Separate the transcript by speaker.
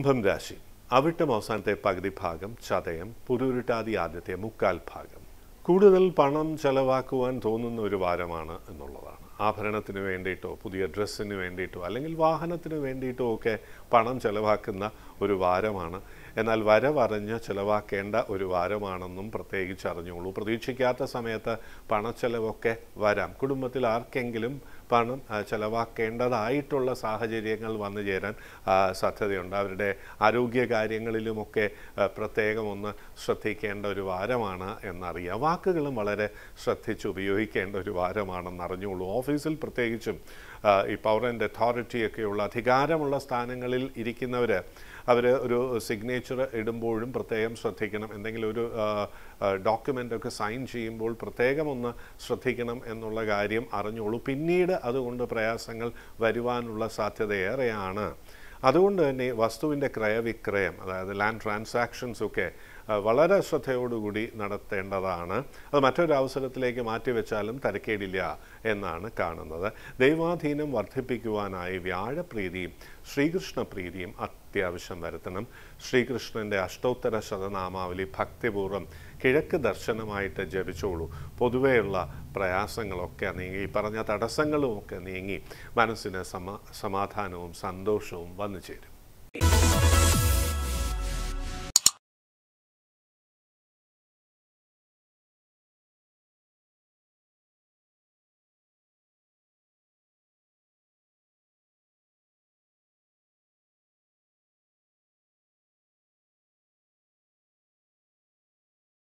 Speaker 1: കുംഭം രാശി അവിട്ടം അവസാനത്തെ പകുതി ഭാഗം ചതയം പുരുരുട്ടാതി ആദ്യത്തെ മുക്കാൽ ഭാഗം കൂടുതൽ പണം ചെലവാക്കുവാൻ തോന്നുന്ന ഒരു വാരമാണ് എന്നുള്ളതാണ് ആഭരണത്തിന് വേണ്ടിയിട്ടോ പുതിയ ഡ്രസ്സിന് വേണ്ടിയിട്ടോ അല്ലെങ്കിൽ വാഹനത്തിന് വേണ്ടിയിട്ടോ ഒക്കെ പണം ചെലവാക്കുന്ന ഒരു വാരമാണ് എന്നാൽ വരവറിഞ്ഞ് ചെലവാക്കേണ്ട ഒരു വാരമാണെന്നും പ്രത്യേകിച്ച് അറിഞ്ഞോളൂ പ്രതീക്ഷിക്കാത്ത സമയത്ത് പണച്ചെലവൊക്കെ വരാം കുടുംബത്തിൽ ആർക്കെങ്കിലും പണം ആ, ചെലവാക്കേണ്ടതായിട്ടുള്ള സാഹചര്യങ്ങൾ വന്നു ചേരാൻ ആ, സാധ്യതയുണ്ട് അവരുടെ ആരോഗ്യ കാര്യങ്ങളിലുമൊക്കെ ആ, പ്രത്യേകം ഒന്ന് ശ്രദ്ധിക്കേണ്ട ഒരു വാരമാണ് എന്നറിയാം വാക്കുകളും വളരെ ശ്രദ്ധിച്ച് ഉപയോഗിക്കേണ്ട ഒരു വാരമാണെന്ന് അറിഞ്ഞോളൂ ഓഫീസിൽ പ്രത്യേകിച്ചും ആ, ഈ പവർ ആൻഡ് അതോറിറ്റിയൊക്കെയുള്ള അധികാരമുള്ള സ്ഥാനങ്ങളിൽ ഇരിക്കുന്നവർ അവർ ഒരു സിഗ്നേച്ചർ ഇടുമ്പോഴും പ്രത്യേകം ശ്രദ്ധിക്കണം എന്തെങ്കിലും ഒരു ഡോക്യുമെൻ്റ് ഒക്കെ സൈൻ ചെയ്യുമ്പോൾ പ്രത്യേകം ഒന്ന് ശ്രദ്ധിക്കണം എന്നുള്ള കാര്യം അറിഞ്ഞോളൂ പിന്നീട് അതുകൊണ്ട് പ്രയാസങ്ങൾ വരുവാനുള്ള സാധ്യത ഏറെയാണ് അതുകൊണ്ട് തന്നെ വസ്തുവിൻ്റെ ക്രയവിക്രയം അതായത് ലാൻഡ് ട്രാൻസാക്ഷൻസ് ഒക്കെ ആ, വളരെ ശ്രദ്ധയോടുകൂടി നടത്തേണ്ടതാണ് അത് മറ്റൊരു അവസരത്തിലേക്ക് മാറ്റിവെച്ചാലും തരക്കേടില്ല എന്നാണ് കാണുന്നത് ദൈവാധീനം വർദ്ധിപ്പിക്കുവാനായി വ്യാഴപ്രീതിയും ശ്രീകൃഷ്ണപ്രീതിയും അത്യാവശ്യം വരുത്തണം ശ്രീകൃഷ്ണൻ്റെ അഷ്ടോത്തര ശതനാമാവലി ഭക്തിപൂർവ്വം കിഴക്ക് ദർശനമായിട്ട് ജപിച്ചോളൂ പൊതുവെയുള്ള പ്രയാസങ്ങളൊക്കെ നീങ്ങി ഈ പറഞ്ഞ തടസ്സങ്ങളുമൊക്കെ നീങ്ങി മനസ്സിന് സമ സമാധാനവും സന്തോഷവും വന്നു ചേരും